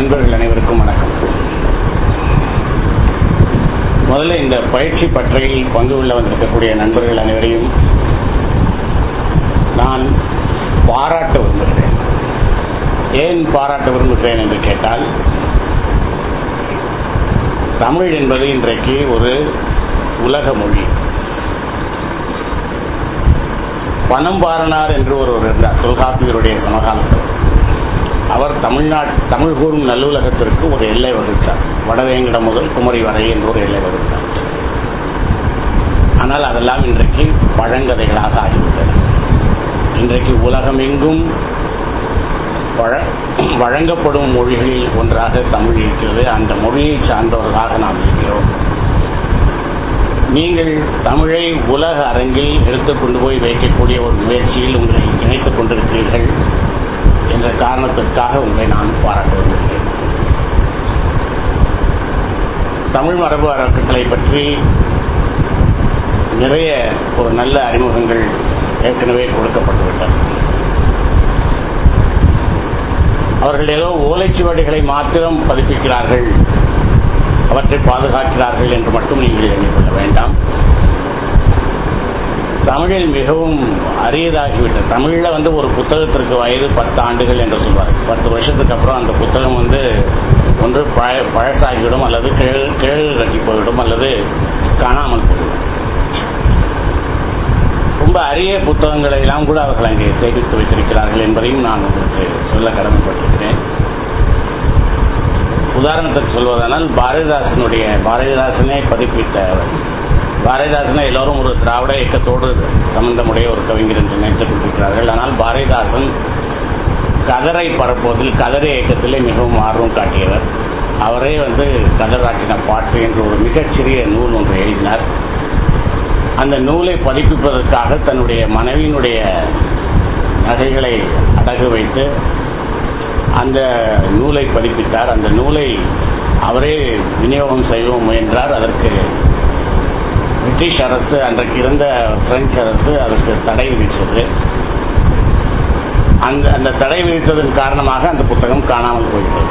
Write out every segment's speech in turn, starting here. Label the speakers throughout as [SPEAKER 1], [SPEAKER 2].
[SPEAKER 1] நண்பர்கள் அனைவருக்கும் வணக்கம் முதல்ல இந்த பயிற்சி பற்றியில் பங்கு கொள்ள வந்திருக்கக்கூடிய நண்பர்கள் அனைவரையும் நான் பாராட்ட விரும்புகிறேன் ஏன் பாராட்ட விரும்புகிறேன் என்று கேட்டால் தமிழ் என்பது இன்றைக்கு ஒரு உலக மொழி பணம் பாரனார் என்று ஒருவர் இருந்தார் தொல்காப்பியருடைய சமகாலத்தில் அவர் தமிழ்நாட் தமிழ் கூறும் நல்லுலகத்திற்கு ஒரு எல்லை வகுத்தார் வடவேங்கடம் முதல் குமரி வரை என்று ஒரு எல்லை வகுத்தார் ஆனால் அதெல்லாம் இன்றைக்கு பழங்கதைகளாக ஆகிவிட்டன இன்றைக்கு உலகமெங்கும் வழ- வழங்கப்படும் மொழிகளில் ஒன்றாக தமிழ் இருக்கிறது அந்த மொழியை சார்ந்தவர்களாக நாம் இருக்கிறோம் நீங்கள் தமிழை உலக அரங்கில் எடுத்துக் கொண்டு போய் வைக்கக்கூடிய ஒரு முயற்சியில் உங்களை இணைத்துக் கொண்டிருக்கிறீர்கள் என்ற காரணத்திற்காக உங்களை நான் பாராட்ட விரும்புகிறேன் தமிழ் மரபு அறக்கட்டளை பற்றி நிறைய ஒரு நல்ல அறிமுகங்கள் ஏற்கனவே கொடுக்கப்பட்டுவிட்டன அவர்கள் ஏதோ ஓலைச்சுவடிகளை மாத்திரம் பதிப்பிக்கிறார்கள் அவற்றை பாதுகாக்கிறார்கள் என்று மட்டும் நீங்கள் எண்ணிக்கொள்ள வேண்டாம் தமிழில் மிகவும் அரியதாகிவிட்டது தமிழில் வந்து ஒரு புத்தகத்திற்கு வயது பத்து ஆண்டுகள் என்று சொல்வார் பத்து வருஷத்துக்கு அப்புறம் அந்த புத்தகம் வந்து ஒன்று பழ பழசாகிவிடும் அல்லது கிழ கிழகு கட்டி போய்விடும் அல்லது காணாமல் போய்விடும் ரொம்ப அரிய புத்தகங்களை எல்லாம் கூட அவர்கள் அங்கே சேமித்து வைத்திருக்கிறார்கள் என்பதையும் நான் உங்களுக்கு சொல்ல கடமைப்பட்டிருக்கிறேன் உதாரணத்துக்கு சொல்வதானால் பாரதிதாசனுடைய பாரதிதாசனே பதிப்பித்த பாரதிதாசனை எல்லோரும் ஒரு திராவிட இயக்கத்தோடு சம்பந்தமுடைய ஒரு கவிஞர் என்று நினைத்துக் கொண்டிருக்கிறார்கள் ஆனால் பாரதிதாசன் கதரை பரப்புவதில் கதரை இயக்கத்திலே மிகவும் ஆர்வம் காட்டியவர் அவரே வந்து கதராட்டின பாட்டு என்று ஒரு மிகச்சிறிய நூல் ஒன்று எழுதினார் அந்த நூலை பதிப்பிப்பதற்காக தன்னுடைய மனைவியினுடைய நகைகளை அடகு வைத்து அந்த நூலை பதிப்பித்தார் அந்த நூலை அவரே விநியோகம் செய்யவும் முயன்றார் அதற்கு பிரிட்டிஷ் அரசு அன்றைக்கு இருந்த பிரெஞ்சு அரசு அதற்கு தடை விதித்தது அந்த அந்த தடை விதித்ததன் காரணமாக அந்த புத்தகம் காணாமல் போய்விட்டது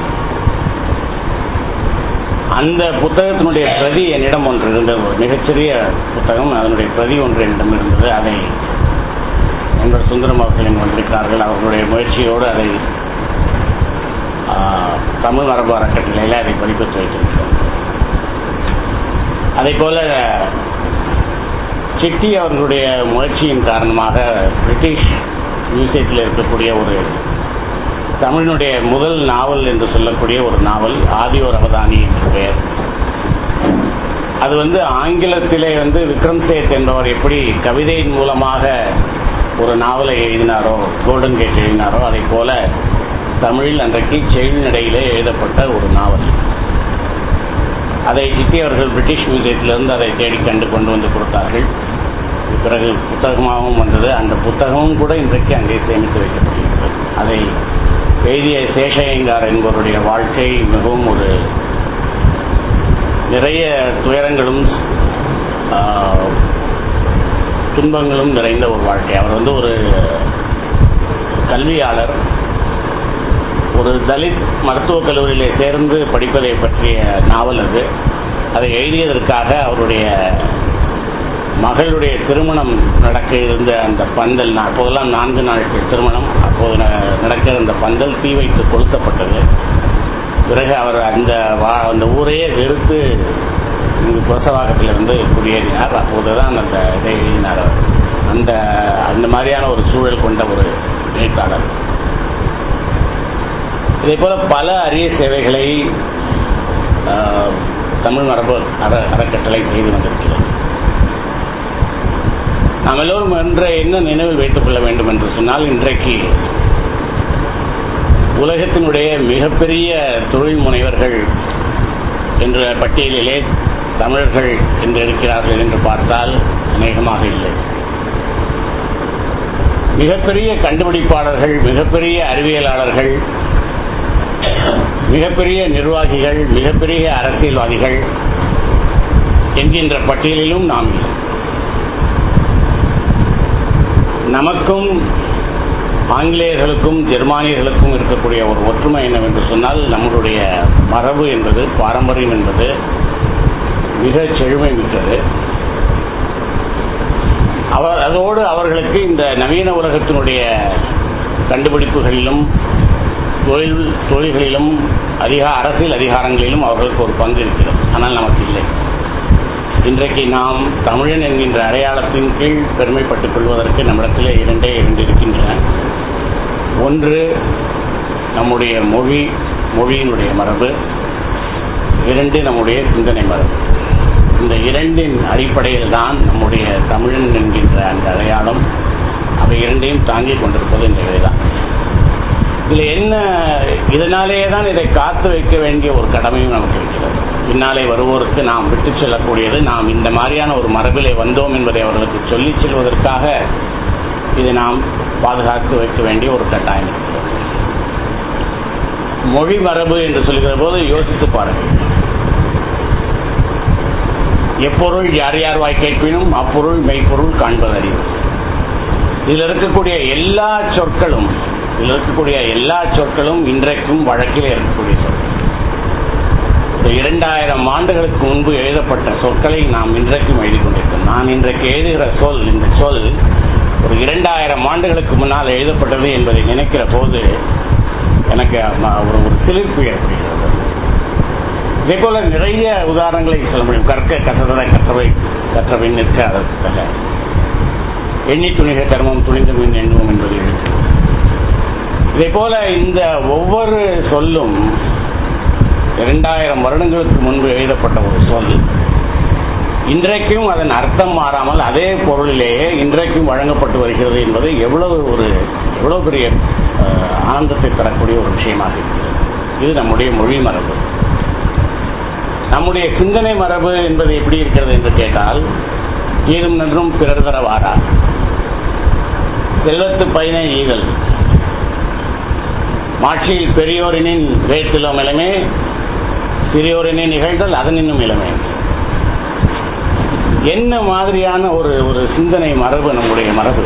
[SPEAKER 1] அந்த புத்தகத்தினுடைய பிரதி என்னிடம் ஒன்று இருந்தது ஒரு மிகச்சிறிய புத்தகம் அதனுடைய பிரதி ஒன்று என்னிடம் இருந்தது அதை நண்பர் சுந்தரம் அவர்கள் வந்திருக்கிறார்கள் அவர்களுடைய முயற்சியோடு அதை ஆ, தமிழ் மரபு அறக்கட்டளையில் அதை பதிப்பித்து வைத்திருக்கிறோம் அதே போல சிட்டி அவர்களுடைய முயற்சியின் காரணமாக பிரிட்டிஷ் மியூசியத்தில் இருக்கக்கூடிய ஒரு தமிழினுடைய முதல் நாவல் என்று சொல்லக்கூடிய ஒரு நாவல் ஆதியோர் அவதானி என்று பெயர் அது வந்து ஆங்கிலத்திலே வந்து விக்ரம் சேத் என்பவர் எப்படி கவிதையின் மூலமாக ஒரு நாவலை எழுதினாரோ கோல்டன் கேட் எழுதினாரோ அதை போல தமிழில் அன்றைக்கு செவிநடையிலே எழுதப்பட்ட ஒரு நாவல் அதை சிட்டி அவர்கள் பிரிட்டிஷ் மியூசியத்திலிருந்து அதை தேடி கண்டு கொண்டு வந்து கொடுத்தார்கள் பிறகு புத்தகமாகவும் வந்தது அந்த புத்தகமும் கூட இன்றைக்கு அங்கே சேமித்து வைக்கப்பட்டிருக்கிறது அதை எழுதிய சேஷயங்கார் என்பவருடைய வாழ்க்கை மிகவும் ஒரு நிறைய துயரங்களும் ஆ, துன்பங்களும் நிறைந்த ஒரு வாழ்க்கை அவர் வந்து ஒரு கல்வியாளர் ஒரு தலித் மருத்துவக் கல்லூரியிலே சேர்ந்து படிப்பதை பற்றிய நாவல் அது அதை எழுதியதற்காக அவருடைய மகளுடைய திருமணம் நடக்க இருந்த அந்த பந்தல் நா- அப்போதெல்லாம் நான்கு நாட்கள் திருமணம் அப்போது ந- நடக்க இருந்த பந்தல் தீ வைத்து கொளுத்தப்பட்டது பிறகு அவர் அந்த வா அந்த ஊரையே வெறுத்து இங்கு புரசவாக்கத்திலிருந்து குடியேறினார் அப்போதுதான் அந்த இதை எழுதினார் அவர் அந்த அந்த மாதிரியான ஒரு சூழல் கொண்ட ஒரு எழுத்தாளர் இதே போல பல அரிய சேவைகளை ஆஹ், தமிழ் மரபு அற அறக்கட்டளை செய்து வந்திருக்கிறது நாம் எல்லோரும் என்ற என்ன நினைவில் வைத்துக் கொள்ள வேண்டும் என்று சொன்னால் இன்றைக்கு உலகத்தினுடைய மிகப்பெரிய தொழில் முனைவர்கள் என்ற பட்டியலிலே தமிழர்கள் என்று இருக்கிறார்கள் என்று பார்த்தால் அநேகமாக இல்லை மிகப்பெரிய கண்டுபிடிப்பாளர்கள் மிகப்பெரிய அறிவியலாளர்கள் மிகப்பெரிய நிர்வாகிகள் மிகப்பெரிய அரசியல்வாதிகள் என்கின்ற பட்டியலிலும் நாம் இல்லை. நமக்கும் ஆங்கிலேயர்களுக்கும் ஜெர்மானியர்களுக்கும் இருக்கக்கூடிய ஒரு ஒற்றுமை என்னவென்று சொன்னால் நம்மளுடைய மரபு என்பது பாரம்பரியம் என்பது மிக செழுமை மிக்கது அவர் அதோடு அவர்களுக்கு இந்த நவீன உலகத்தினுடைய கண்டுபிடிப்புகளிலும் தொழில் தொழில்களிலும் அதிக அரசியல் அதிகாரங்களிலும் அவர்களுக்கு ஒரு பங்கு இருக்கிறது ஆனால் நமக்கு இல்லை இன்றைக்கு நாம் தமிழன் என்கின்ற அடையாளத்தின் கீழ் பெருமைப்பட்டுக் கொள்வதற்கு நம்மிடத்திலே இரண்டே இரண்டு இருக்கின்றன ஒன்று நம்முடைய மொழி மொழியினுடைய மரபு இரண்டு நம்முடைய சிந்தனை மரபு இந்த இரண்டின் அடிப்படையில் தான் நம்முடைய தமிழன் என்கின்ற அந்த அடையாளம் அவை இரண்டையும் தாங்கிக் கொண்டிருப்பது இந்த இவைதான் இதுல என்ன இதனாலேயே தான் இதை காத்து வைக்க வேண்டிய ஒரு கடமையும் நமக்கு இருக்கிறது பின்னாலே வருவோருக்கு நாம் விட்டு செல்லக்கூடியது நாம் இந்த மாதிரியான ஒரு மரபிலே வந்தோம் என்பதை அவர்களுக்கு சொல்லிச் செல்வதற்காக இதை நாம் பாதுகாத்து வைக்க வேண்டிய ஒரு கட்டாயம் இருக்கிறது மொழி மரபு என்று சொல்கிற போது யோசித்து பாருங்கள் எப்பொருள் யார் யார் வாய் கேட்பினும் அப்பொருள் மெய்ப்பொருள் காண்பதறிவு இதில் இருக்கக்கூடிய எல்லா சொற்களும் இதில் இருக்கக்கூடிய எல்லா சொற்களும் இன்றைக்கும் வழக்கில் இருக்கக்கூடிய சொற்கள் இரண்டாயிரம் ஆண்டுகளுக்கு முன்பு எழுதப்பட்ட சொற்களை நாம் இன்றைக்கும் எழுதி கொண்டிருக்கிறோம் நான் இன்றைக்கு எழுதுகிற சொல் இந்த சொல் ஒரு இரண்டாயிரம் ஆண்டுகளுக்கு முன்னால் எழுதப்பட்டது என்பதை நினைக்கிற போது எனக்கு ஒரு ஒரு சிலிர்ப்பு ஏற்படுகிறது இதே போல நிறைய உதாரணங்களை சொல்ல முடியும் கற்க கற்றதை கற்றவை கற்றவை நிற்க அதற்காக எண்ணி துணிக கர்மம் துணிந்த மீன் எண்ணுவோம் என்பது இதே போல இந்த ஒவ்வொரு சொல்லும் இரண்டாயிரம் வருடங்களுக்கு முன்பு எழுதப்பட்ட ஒரு சொல் இன்றைக்கும் அதன் அர்த்தம் மாறாமல் அதே பொருளிலேயே இன்றைக்கும் வழங்கப்பட்டு வருகிறது என்பது எவ்வளவு ஒரு எவ்வளவு பெரிய ஆனந்தத்தை தரக்கூடிய ஒரு விஷயமாக இருக்கிறது இது நம்முடைய மொழி மரபு நம்முடைய சிந்தனை மரபு என்பது எப்படி இருக்கிறது என்று கேட்டால் ஏதும் நன்றும் பிறர் தர வாரா செல்வத்து பயனை ஈதல் மாட்சியில் பெரியோரினின் வேற்றிலும் இளமே சிறியோரினை நிகழ்தல் அதனினும் இளமை என்ன மாதிரியான ஒரு ஒரு சிந்தனை மரபு நம்முடைய மரபு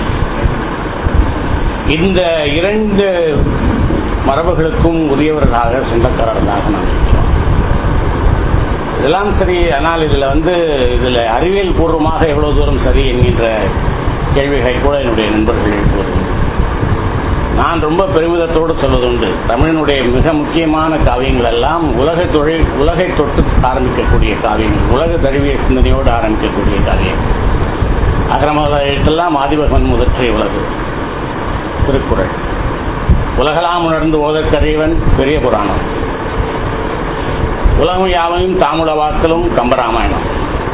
[SPEAKER 1] இந்த இரண்டு மரபுகளுக்கும் உரியவர்களாக சொந்தக்காரர்களாக நாம் இருக்கிறோம் இதெல்லாம் சரி ஆனால் இதுல வந்து இதுல அறிவியல் பூர்வமாக எவ்வளவு தூரம் சரி என்கின்ற கேள்விகளை கூட என்னுடைய நண்பர்கள் எழுப்புவது நான் ரொம்ப பெருமிதத்தோடு சொல்வதுண்டு தமிழனுடைய மிக முக்கியமான காவியங்கள் எல்லாம் உலக தொழில் உலகை தொட்டு ஆரம்பிக்கக்கூடிய காவியங்கள் உலக தழுவிய சிந்தனையோடு ஆரம்பிக்கக்கூடிய காவியங்கள் அகரமத எழுத்தெல்லாம் ஆதிபகவன் முதற்றை உலகு திருக்குறள் உலகலாம் உணர்ந்து ஓதற்கரியவன் பெரிய புராணம் உலகம் யாவையும் தாமுளவாக்களும் கம்பராமாயணம்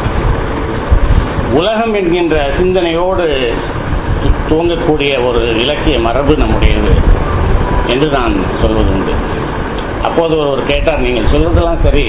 [SPEAKER 1] உலகம் என்கின்ற சிந்தனையோடு தூங்கக்கூடிய ஒரு இலக்கிய மரபு நம்முடையது என்று நான் சொல்வதுண்டு அப்போது ஒருவர் கேட்டார் நீங்கள் சொல்வதெல்லாம் சரி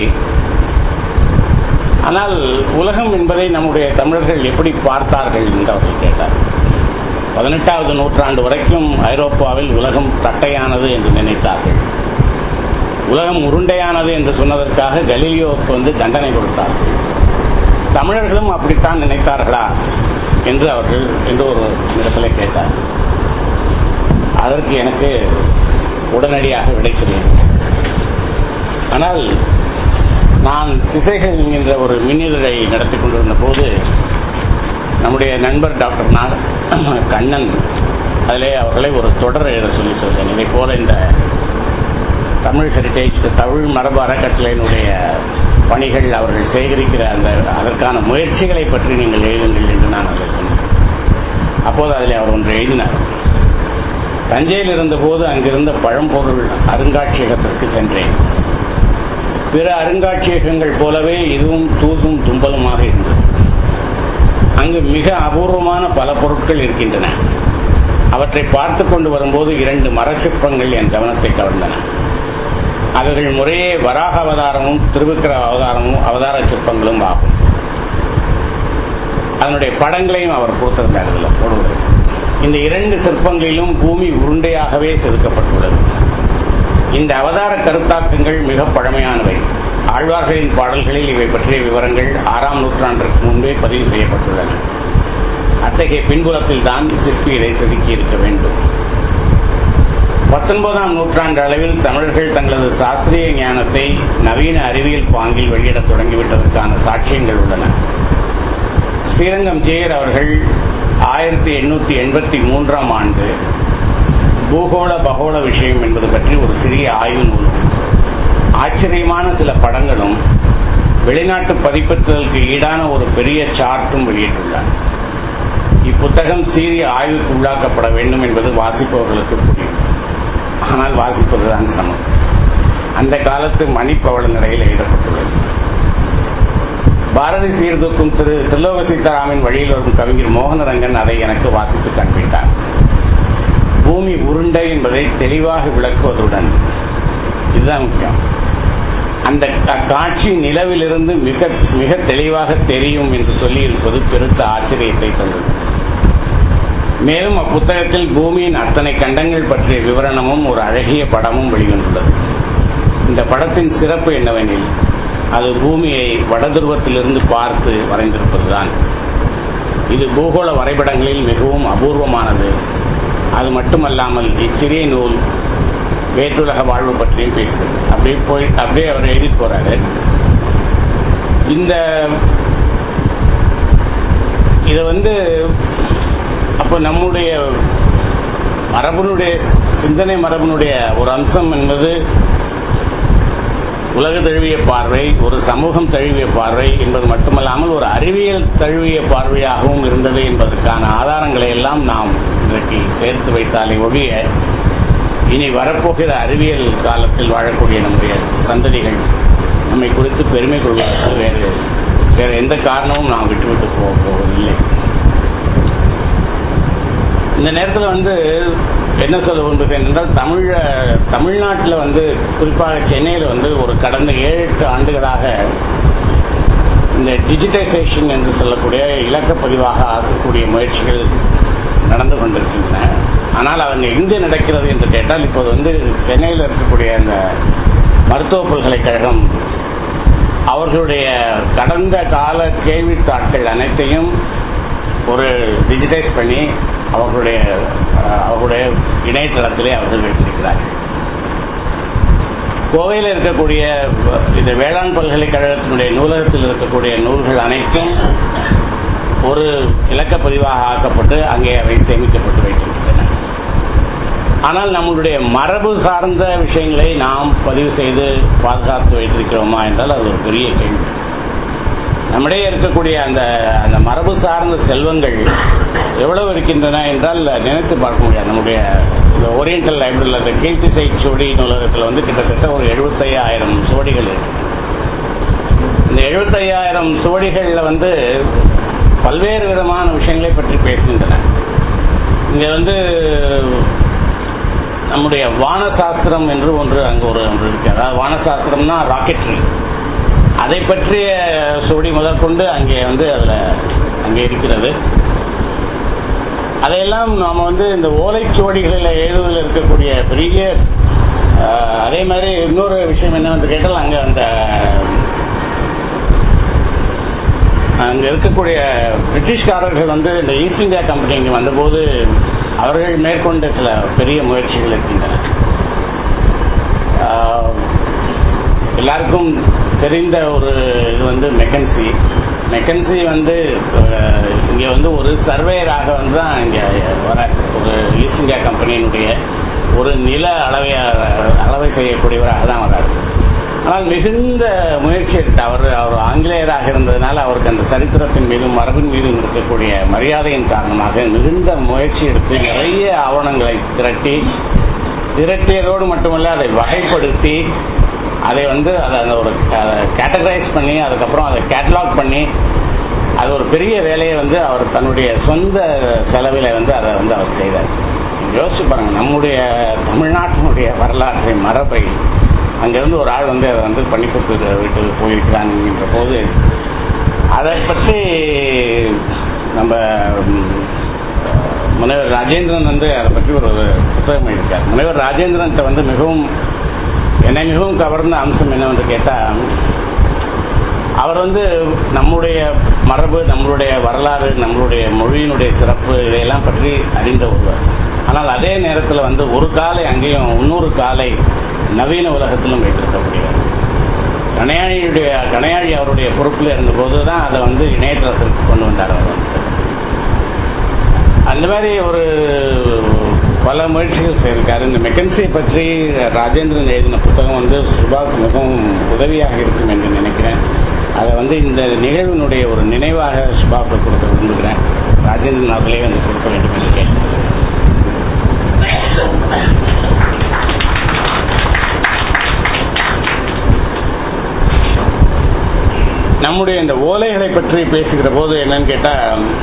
[SPEAKER 1] ஆனால் உலகம் என்பதை நம்முடைய தமிழர்கள் எப்படி பார்த்தார்கள் என்று அவர்கள் கேட்டார் பதினெட்டாவது நூற்றாண்டு வரைக்கும் ஐரோப்பாவில் உலகம் தட்டையானது என்று நினைத்தார்கள் உலகம் உருண்டையானது என்று சொன்னதற்காக கலீலியோவுக்கு வந்து தண்டனை கொடுத்தார்கள் தமிழர்களும் அப்படித்தான் நினைத்தார்களா என்று அவர்கள் என்று ஒரு இடத்துல கேட்டார் அதற்கு எனக்கு உடனடியாக விடை தெரியும் ஆனால் நான் திசைகள் என்கின்ற ஒரு மின்னிதழை நடத்தி கொண்டிருந்த போது நம்முடைய நண்பர் டாக்டர் நாக கண்ணன் அதிலே அவர்களை ஒரு தொடர் எழுத சொல்லி சொல்றேன் இதை போல இந்த தமிழ் ஹெரிட்டேஜ் தமிழ் மரபு அறக்கட்டளையினுடைய பணிகள் அவர்கள் சேகரிக்கிற அந்த அதற்கான முயற்சிகளை பற்றி நீங்கள் எழுதுங்கள் என்று நான் அதை சொன்னேன் அப்போது அதில் அவர் ஒன்று எழுதினார் தஞ்சையில் இருந்தபோது அங்கிருந்த பழம்பொருள் அருங்காட்சியகத்திற்கு சென்றேன் பிற அருங்காட்சியகங்கள் போலவே இதுவும் தூசும் தும்பலுமாக இருந்தது அங்கு மிக அபூர்வமான பல பொருட்கள் இருக்கின்றன அவற்றை பார்த்து கொண்டு வரும்போது இரண்டு மரச்சிற்பங்கள் என் கவனத்தை கவர்ந்தன அவர்கள் முறையே வராக அவதாரமும் திருவிக்கிர அவதாரமும் அவதார சிற்பங்களும் ஆகும் அதனுடைய படங்களையும் அவர் கொடுத்திருந்தார் இதில் போடுவது இந்த இரண்டு சிற்பங்களிலும் பூமி உருண்டையாகவே செதுக்கப்பட்டுள்ளது இந்த அவதார கருத்தாக்கங்கள் மிக பழமையானவை ஆழ்வார்களின் பாடல்களில் இவை பற்றிய விவரங்கள் ஆறாம் நூற்றாண்டிற்கு முன்பே பதிவு செய்யப்பட்டுள்ளன அத்தகைய பின்புலத்தில் தான் சிற்பி இதை செதுக்கி இருக்க வேண்டும் பத்தொன்பதாம் நூற்றாண்டு அளவில் தமிழர்கள் தங்களது சாஸ்திரிய ஞானத்தை நவீன அறிவியல் பாங்கில் வெளியிடத் தொடங்கிவிட்டதற்கான சாட்சியங்கள் உள்ளன ஸ்ரீரங்கம் ஜெயர் அவர்கள் ஆயிரத்தி எண்ணூத்தி எண்பத்தி மூன்றாம் ஆண்டு பூகோள பகோள விஷயம் என்பது பற்றி ஒரு சிறிய ஆய்வு நூல் ஆச்சரியமான சில படங்களும் வெளிநாட்டு பதிப்பத்துதலுக்கு ஈடான ஒரு பெரிய சார்ட்டும் வெளியிட்டுள்ளார் இப்புத்தகம் சீரிய ஆய்வுக்கு உள்ளாக்கப்பட வேண்டும் என்பது வாசிப்பவர்களுக்கு புரியும் ஆனால் வாசிப்பதுதான் சமம் அந்த காலத்து மணிப்பவள நிலையில் எழுதப்பட்டுள்ளது பாரதி சீர்தூக்கும் திரு தில்லோக சீதாராமின் வழியில் வரும் கவிஞர் மோகனரங்கன் அதை எனக்கு வாசித்து காண்பித்தார் பூமி உருண்டை என்பதை தெளிவாக விளக்குவதுடன் இதுதான் முக்கியம் அந்த காட்சி நிலவிலிருந்து மிக மிக தெளிவாக தெரியும் என்று சொல்லி இருப்பது பெருத்த ஆச்சரியத்தை தந்தது மேலும் அப்புத்தகத்தில் பூமியின் அத்தனை கண்டங்கள் பற்றிய விவரணமும் ஒரு அழகிய படமும் வெளிவந்துள்ளது இந்த படத்தின் சிறப்பு என்னவெனில் அது பூமியை வடதுருவத்திலிருந்து பார்த்து வரைந்திருப்பதுதான் இது பூகோள வரைபடங்களில் மிகவும் அபூர்வமானது அது மட்டுமல்லாமல் இச்சிறிய நூல் வேற்றுலக வாழ்வு பற்றியும் பேசுகிறது அப்படியே போய் அப்படியே அவர் எழுதி போறாரு இந்த இதை வந்து அப்போ நம்முடைய மரபனுடைய சிந்தனை மரபனுடைய ஒரு அம்சம் என்பது உலக தழுவிய பார்வை ஒரு சமூகம் தழுவிய பார்வை என்பது மட்டுமல்லாமல் ஒரு அறிவியல் தழுவிய பார்வையாகவும் இருந்தது என்பதற்கான ஆதாரங்களை எல்லாம் நாம் இன்றைக்கு சேர்த்து வைத்தாலே ஒழிய இனி வரப்போகிற அறிவியல் காலத்தில் வாழக்கூடிய நம்முடைய சந்ததிகள் நம்மை குறித்து பெருமை கொள்வதற்கு வேறு வேறு எந்த காரணமும் நாம் விட்டுவிட்டு போக போவதில்லை இந்த நேரத்தில் வந்து என்ன சொல்ல விரும்புகிறேன் என்றால் தமிழ தமிழ்நாட்டில் வந்து குறிப்பாக சென்னையில் வந்து ஒரு கடந்த ஏழு எட்டு ஆண்டுகளாக இந்த டிஜிட்டைசேஷன் என்று சொல்லக்கூடிய இலக்கப்பதிவாக ஆக்கக்கூடிய முயற்சிகள் நடந்து கொண்டிருக்கின்றன ஆனால் அவங்க எங்கே நடக்கிறது என்று கேட்டால் இப்போது வந்து சென்னையில் இருக்கக்கூடிய அந்த மருத்துவ பல்கலைக்கழகம் அவர்களுடைய கடந்த கால கேள்வித்தாட்கள் அனைத்தையும் ஒரு டிஜிட்டைஸ் பண்ணி அவர்களுடைய அவர்களுடைய இணையதளத்திலே அவர்கள் வைத்திருக்கிறார்கள் கோவையில் இருக்கக்கூடிய இந்த வேளாண் பல்கலைக்கழகத்தினுடைய நூலகத்தில் இருக்கக்கூடிய நூல்கள் அனைத்தும் ஒரு இலக்கப்பதிவாக ஆக்கப்பட்டு அங்கே அவை சேமிக்கப்பட்டு வைத்திருக்கின்றன ஆனால் நம்மளுடைய மரபு சார்ந்த விஷயங்களை நாம் பதிவு செய்து பாதுகாத்து வைத்திருக்கிறோமா என்றால் அது ஒரு பெரிய கேள்வி நம்மிடையே இருக்கக்கூடிய அந்த அந்த மரபு சார்ந்த செல்வங்கள் எவ்வளவு இருக்கின்றன என்றால் நினைத்து பார்க்க முடியாது நம்முடைய இந்த ஓரியண்டல் லைப்ரரியில் அந்த கீழ்த்திசை சுவடி நூலகத்தில் வந்து கிட்டத்தட்ட ஒரு எழுபத்தையாயிரம் சுவடிகள் இருக்கு இந்த எழுபத்தையாயிரம் சுவடிகளில் வந்து பல்வேறு விதமான விஷயங்களை பற்றி பேசுகின்றன இங்கே வந்து நம்முடைய வானசாஸ்திரம் என்று ஒன்று அங்கு ஒரு ஒன்று இருக்கு அதாவது வானசாஸ்திரம்னா ராக்கெட்ரி அதை பற்றிய சுவடி முதற்கொண்டு அங்கே வந்து அதில் அங்கே இருக்கிறது அதையெல்லாம் நாம் வந்து இந்த ஓலைச்சுவடிகளில் எழுதுவதில் இருக்கக்கூடிய பெரிய அதே மாதிரி இன்னொரு விஷயம் என்ன வந்து கேட்டால் அங்கே அந்த அங்கே இருக்கக்கூடிய பிரிட்டிஷ்காரர்கள் வந்து இந்த ஈஸ்ட் இந்தியா கம்பெனி இங்கே வந்தபோது அவர்கள் மேற்கொண்ட சில பெரிய முயற்சிகள் இருக்கின்றன எல்லாருக்கும் தெரிந்த ஒரு இது வந்து மெக்கன்சி மெக்கன்சி வந்து இங்கே வந்து ஒரு சர்வேயராக வந்து தான் இங்கே வர ஒரு ஈஸ்ட் இந்தியா கம்பெனியினுடைய ஒரு நில அளவை அளவை செய்யக்கூடியவராக தான் வராரு ஆனால் மிகுந்த முயற்சி எடுத்து அவர் அவர் ஆங்கிலேயராக இருந்ததுனால அவருக்கு அந்த சரித்திரத்தின் மீதும் மரபின் மீதும் இருக்கக்கூடிய மரியாதையின் காரணமாக மிகுந்த முயற்சி எடுத்து நிறைய ஆவணங்களை திரட்டி திரட்டியதோடு மட்டுமல்ல அதை வகைப்படுத்தி அதை வந்து அதை அந்த ஒரு கேட்டகரைஸ் பண்ணி அதுக்கப்புறம் அதை கேட்டலாக் பண்ணி அது ஒரு பெரிய வேலையை வந்து அவர் தன்னுடைய சொந்த செலவில் வந்து அதை வந்து அவர் செய்தார் யோசிச்சு பாருங்க நம்முடைய தமிழ்நாட்டினுடைய வரலாற்றை மரபை அங்கிருந்து ஒரு ஆள் வந்து அதை வந்து பண்ணி கொடுத்து விட்டு போயிருக்கிறாங்க போது அதை பற்றி நம்ம முனைவர் ராஜேந்திரன் வந்து அதை பற்றி ஒரு புத்தகம் எழுதியிருக்கார் முனைவர் ராஜேந்திரன் வந்து மிகவும் என்னை மிகவும் கவர்ந்த அம்சம் என்னவென்று கேட்டால் அவர் வந்து நம்முடைய மரபு நம்மளுடைய வரலாறு நம்மளுடைய மொழியினுடைய சிறப்பு இதையெல்லாம் பற்றி அறிந்த ஒருவர் ஆனால் அதே நேரத்தில் வந்து ஒரு காலை அங்கேயும் இன்னொரு காலை நவீன உலகத்திலும் வைத்திருக்க முடியாது கணையாழியுடைய கணையாழி அவருடைய பொறுப்பில் இருந்தபோது தான் அதை வந்து இணையதளத்திற்கு கொண்டு வந்தார் அவர் வந்து அந்த மாதிரி ஒரு பல முயற்சிகள் செய்திருக்காரு இந்த மெக்கன்சியை பற்றி ராஜேந்திரன் எழுதின புத்தகம் வந்து சுபாஷ் மிகவும் உதவியாக இருக்கும் என்று நினைக்கிறேன் அதை வந்து இந்த நிகழ்வினுடைய ஒரு நினைவாக சுபாவுக்கு கொடுக்க விரும்புகிறேன் ராஜேந்திரன் அவர்களே வந்து கொடுக்க வேண்டும் என்று கேட்கிறேன் நம்முடைய இந்த ஓலைகளை பற்றி பேசுகிற போது என்னன்னு கேட்டா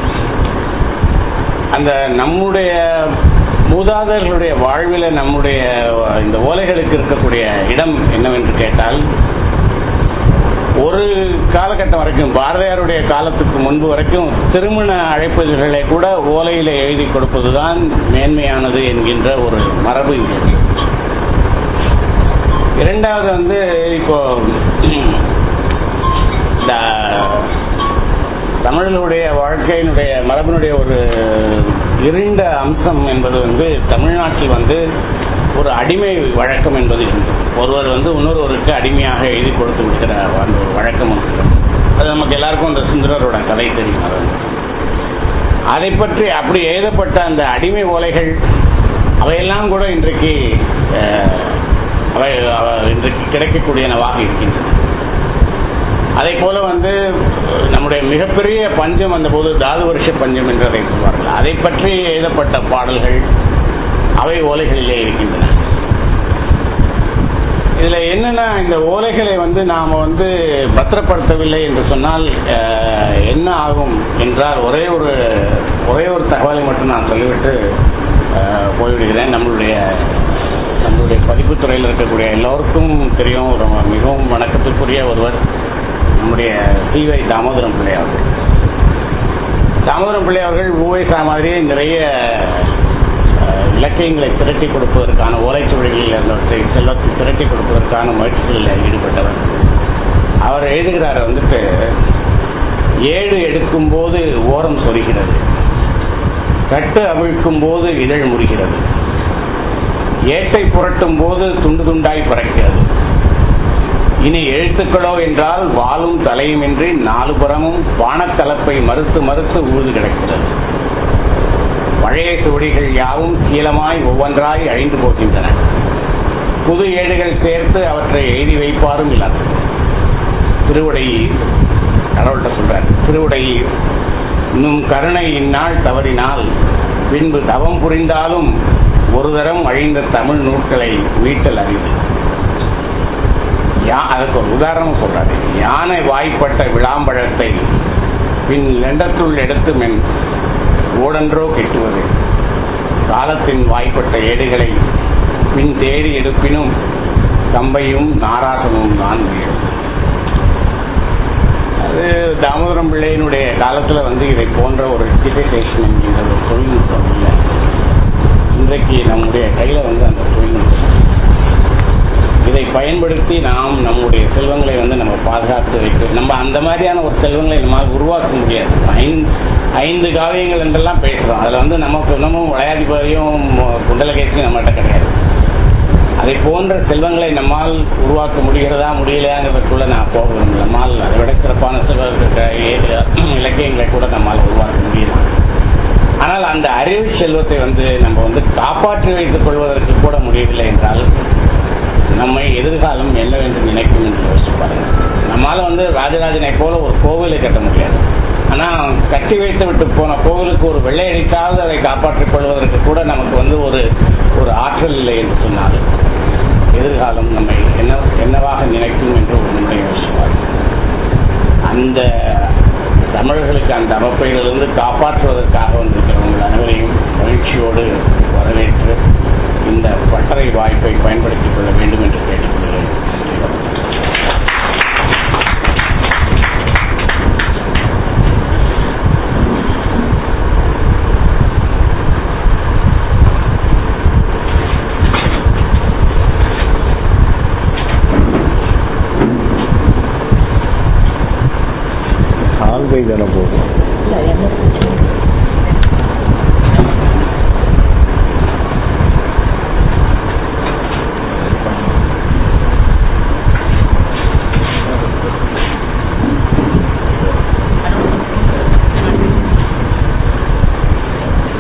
[SPEAKER 1] அந்த நம்முடைய மூதாதையர்களுடைய வாழ்வில் நம்முடைய இந்த ஓலைகளுக்கு இருக்கக்கூடிய இடம் என்னவென்று கேட்டால் ஒரு காலகட்டம் வரைக்கும் பாரதியாருடைய காலத்துக்கு முன்பு வரைக்கும் திருமண அழைப்புகளை கூட ஓலையில எழுதி கொடுப்பதுதான் மேன்மையானது என்கின்ற ஒரு மரபு இங்கே இருக்கு. இரண்டாவது வந்து இப்போ இந்த தமிழர்களுடைய வாழ்க்கையினுடைய மரபினுடைய ஒரு இருண்ட அம்சம் என்பது வந்து தமிழ்நாட்டில் வந்து ஒரு அடிமை வழக்கம் என்பது இருந்தது ஒருவர் வந்து இன்னொருவருக்கு அடிமையாக எழுதி கொடுத்து விடுகிற அந்த ஒரு வழக்கம் உண்டு. அது நமக்கு எல்லாருக்கும் அந்த சுந்தரரோட கதை தெரியும் அது வந்து. அதை பற்றி அப்படி எழுதப்பட்ட அந்த அடிமை ஓலைகள் அவையெல்லாம் கூட இன்றைக்கு அஹ், அவை அவ- இன்றைக்கு கிடைக்கக்கூடியனவாக இருக்கின்றன அதை போல வந்து நம்முடைய மிகப்பெரிய பஞ்சம் அந்த போது தாது வருஷ பஞ்சம் என்று அதை சொல்வார்கள் அதை பற்றி எழுதப்பட்ட பாடல்கள் அவை ஓலைகளிலே இருக்கின்றன இதுல என்னன்னா இந்த ஓலைகளை வந்து நாம வந்து பத்திரப்படுத்தவில்லை என்று சொன்னால் அஹ், என்ன ஆகும் என்றால் ஒரே ஒரு ஒரே ஒரு தகவலை மட்டும் நான் சொல்லிவிட்டு அஹ், போய்விடுகிறேன் நம்மளுடைய நம்மளுடைய பதிப்புத்துறையில் இருக்கக்கூடிய எல்லோருக்கும் தெரியும் ஒரு மிகவும் வணக்கத்துக்குரிய ஒருவர் நம்முடைய டிவை தாமோதரம் பிள்ளை அவர்கள் தாமோதரம் பிள்ளை அவர்கள் ஊவைசா மாதிரியே நிறைய அஹ், இலக்கியங்களை திரட்டி கொடுப்பதற்கான ஓலைச்சுவடிகளில் இருந்தவற்றை செல்வத்தை திரட்டி கொடுப்பதற்கான முயற்சிகளில் ஈடுபட்டவர் அவர் எழுதுகிறார் வந்துட்டு ஏடு எடுக்கும் போது ஓரம் சொரிகிறது கட்டு அவிழ்க்கும் போது இதழ் முறிகிறது ஏட்டை புரட்டும் போது துண்டு துண்டாய் பறக்கிறது இனி எழுத்துக்களோ என்றால் வாலும் தலையுமின்றி நாலு புறமும் வானத்தலப்பை மறுத்து மறுத்து ஊது கிடக்கிறது பழைய சுவடிகள் யாவும் சீலமாய் ஒவ்வொன்றாய் அழிந்து போகின்றன புது ஏடுகள் சேர்த்து அவற்றை எழுதி வைப்பாரும் இல்லாது திருவுடையீர் கடவுள்கிட்ட சொல்றார் திருவுடையீர் இன்னும் கருணை இந்நாள் தவறினால் பின்பு தவம் புரிந்தாலும் ஒரு தரம் அழிந்த தமிழ் நூல்களை மீட்டல் அறிவு யா அதுக்கு ஒரு உதாரணம் சொல்றாரு யானை வாய்ப்பட்ட விளாம்பழத்தை பின் லெண்டத்துள் எடுத்து மென் ஓடன்றோ கெட்டுவது காலத்தின் வாய்ப்பட்ட ஏடுகளை பின் தேடி எடுப்பினும் கம்பையும் நாராசமும் நான் வீழும் அது தாமோதரம் பிள்ளையினுடைய காலத்துல வந்து இதை போன்ற ஒரு டிஜிட்டேஷன் என்கின்ற ஒரு தொழில்நுட்பம் இல்லை இன்றைக்கு நம்முடைய கையில வந்து அந்த தொழில்நுட்பம் இதை பயன்படுத்தி நாம் நம்முடைய செல்வங்களை வந்து நம்ம பாதுகாத்து வைக்க நம்ம அந்த மாதிரியான ஒரு செல்வங்களை நம்மால் உருவாக்க முடியாது ஐந்து ஐந்து காவியங்கள் என்றெல்லாம் பேசுறோம் அதுல வந்து நமக்கு இன்னமும் விளையாதிபதியும் குண்டலகேசியும் நம்மகிட்ட கிடையாது அதை போன்ற செல்வங்களை நம்மால் உருவாக்க முடிகிறதா முடியலையாங்கிறதுக்குள்ள நான் போக விரும்பல நம்மால் அதை விட சிறப்பான செல்வ இலக்கியங்களை கூட நம்மால் உருவாக்க முடியலாம் ஆனால் அந்த அறிவு செல்வத்தை வந்து நம்ம வந்து காப்பாற்றி வைத்துக் கொள்வதற்கு கூட முடியவில்லை என்றால் நம்மை எதிர்காலம் என்னவென்று நினைக்கும் என்று யோசிச்சு பாருங்க நம்மால வந்து ராஜராஜனை போல ஒரு கோவிலை கட்ட முடியாது ஆனா கட்டி வைத்து விட்டு போன கோவிலுக்கு ஒரு வெள்ளை அடித்தாவது அதை காப்பாற்றிக் கொள்வதற்கு கூட நமக்கு வந்து ஒரு ஒரு ஆற்றல் இல்லை என்று சொன்னால் எதிர்காலம் நம்மை என்ன என்னவாக நினைக்கும் என்று ஒரு முறை யோசிப்பார் அந்த தமிழர்களுக்கு அந்த அமைப்பையிலிருந்து காப்பாற்றுவதற்காக வந்திருக்கிறவங்கள் அனைவரையும் மகிழ்ச்சியோடு வரவேற்று இந்த பட்டறை வாய்ப்பை பயன்படுத்திக் கொள்ள வேண்டும் என்று கேட்டுக்கொள்கிறேன்
[SPEAKER 2] ஆல்வை தானே போகும்